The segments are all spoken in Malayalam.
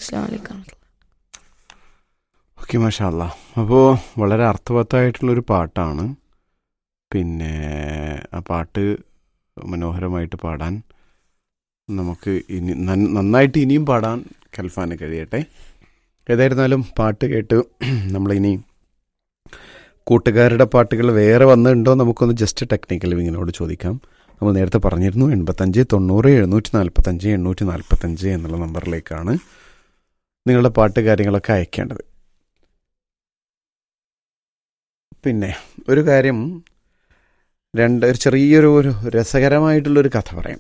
അസ്സാം വലൈക്കും ഓക്കെ മാഷാല്ല അപ്പോൾ വളരെ അർത്ഥവത്തായിട്ടുള്ളൊരു പാട്ടാണ് പിന്നെ ആ പാട്ട് മനോഹരമായിട്ട് പാടാൻ നമുക്ക് ഇനി നൻ- നന്നായിട്ട് ഇനിയും പാടാൻ കൽഫാന് കഴിയട്ടെ ഏതായിരുന്നാലും പാട്ട് കേട്ട് നമ്മളിനി കൂട്ടുകാരുടെ പാട്ടുകൾ വേറെ വന്നിട്ടുണ്ടോ നമുക്കൊന്ന് ജസ്റ്റ് ടെക്നിക്കൽ വിങ്ങിനോട് ചോദിക്കാം നമ്മൾ നേരത്തെ പറഞ്ഞിരുന്നു എൺപത്തഞ്ച് തൊണ്ണൂറ് എഴുന്നൂറ്റി നാൽപ്പത്തഞ്ച് എണ്ണൂറ്റി നാൽപ്പത്തഞ്ച് എന്നുള്ള നമ്പറിലേക്കാണ് നിങ്ങളുടെ പാട്ട് കാര്യങ്ങളൊക്കെ അയക്കേണ്ടത് പിന്നെ ഒരു കാര്യം രണ്ട് ഒരു ചെറിയൊരു ഒരു രസകരമായിട്ടുള്ളൊരു കഥ പറയാം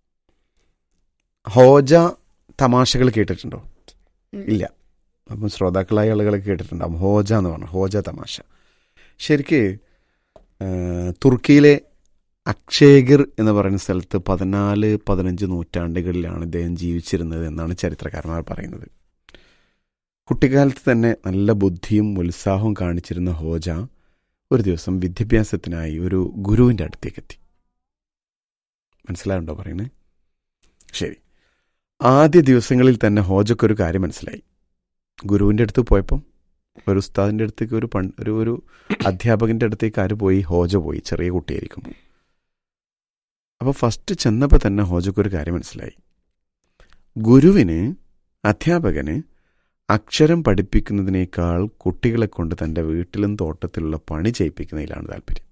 ഹോജ തമാശകൾ കേട്ടിട്ടുണ്ടോ ഇല്ല അപ്പം ശ്രോതാക്കളായ ആളുകളൊക്കെ കേട്ടിട്ടുണ്ടാവും ഹോജ എന്ന് പറഞ്ഞു ഹോജ തമാശ ശരിക്ക് ആ, തുർക്കിയിലെ അക്ഷേഗിർ എന്ന് പറയുന്ന സ്ഥലത്ത് പതിനാല് പതിനഞ്ച് നൂറ്റാണ്ടുകളിലാണ് ഇദ്ദേഹം ജീവിച്ചിരുന്നത് എന്നാണ് ചരിത്രകാരന്മാർ പറയുന്നത് കുട്ടിക്കാലത്ത് തന്നെ നല്ല ബുദ്ധിയും ഉത്സാഹവും കാണിച്ചിരുന്ന ഹോജ ഒരു ദിവസം വിദ്യാഭ്യാസത്തിനായി ഒരു ഗുരുവിൻ്റെ അടുത്തേക്ക് എത്തി മനസ്സിലായുണ്ടോ പറയുന്നത് ശരി ആദ്യ ദിവസങ്ങളിൽ തന്നെ ഹോജക്കൊരു കാര്യം മനസ്സിലായി ഗുരുവിൻ്റെ അടുത്ത് പോയപ്പം ഒരു ഉസ്താദിൻ്റെ അടുത്തേക്ക് ഒരു പൺ ഒരു ഒരു അധ്യാപകൻ്റെ അടുത്തേക്ക് ആര് പോയി ഹോജ പോയി ചെറിയ കുട്ടിയായിരിക്കും അപ്പോൾ ഫസ്റ്റ് ചെന്നപ്പോൾ തന്നെ ഹോജക്കൊരു കാര്യം മനസ്സിലായി ഗുരുവിന് അധ്യാപകന് അക്ഷരം പഠിപ്പിക്കുന്നതിനേക്കാൾ കുട്ടികളെ കൊണ്ട് തൻ്റെ വീട്ടിലും തോട്ടത്തിലുള്ള പണി ചെയ്യിപ്പിക്കുന്നതിലാണ് താല്പര്യം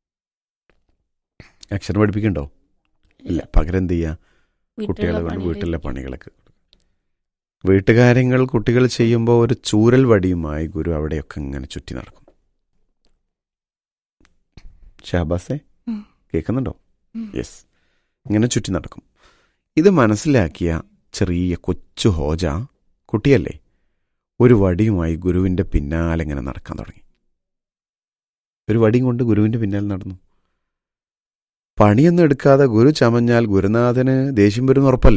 അക്ഷരം പഠിപ്പിക്കണ്ടോ ഇല്ല പകരം എന്ത് ചെയ്യുക കുട്ടികളെ കൊണ്ട് വീട്ടിലെ പണികളൊക്കെ വീട്ടുകാര്യങ്ങൾ കുട്ടികൾ ചെയ്യുമ്പോൾ ഒരു ചൂരൽ വടിയുമായി ഗുരു അവിടെയൊക്കെ ഇങ്ങനെ ചുറ്റി നടക്കും ഷാബാസേ ഉം. കേൾക്കുന്നുണ്ടോ ഉം. യെസ് ഇങ്ങനെ ചുറ്റി നടക്കും ഇത് മനസ്സിലാക്കിയ ചെറിയ കൊച്ചു ഹോജ കുട്ടിയല്ലേ ഒരു വടിയുമായി ഗുരുവിൻ്റെ പിന്നാലെ ഇങ്ങനെ നടക്കാൻ തുടങ്ങി ഒരു വടിയും കൊണ്ട് ഗുരുവിൻ്റെ പിന്നാലെ നടന്നു പണിയൊന്നും എടുക്കാതെ ഗുരു ചമഞ്ഞാൽ ഗുരുനാഥന് ദേഷ്യം വരുന്ന ഉറപ്പല്ലേ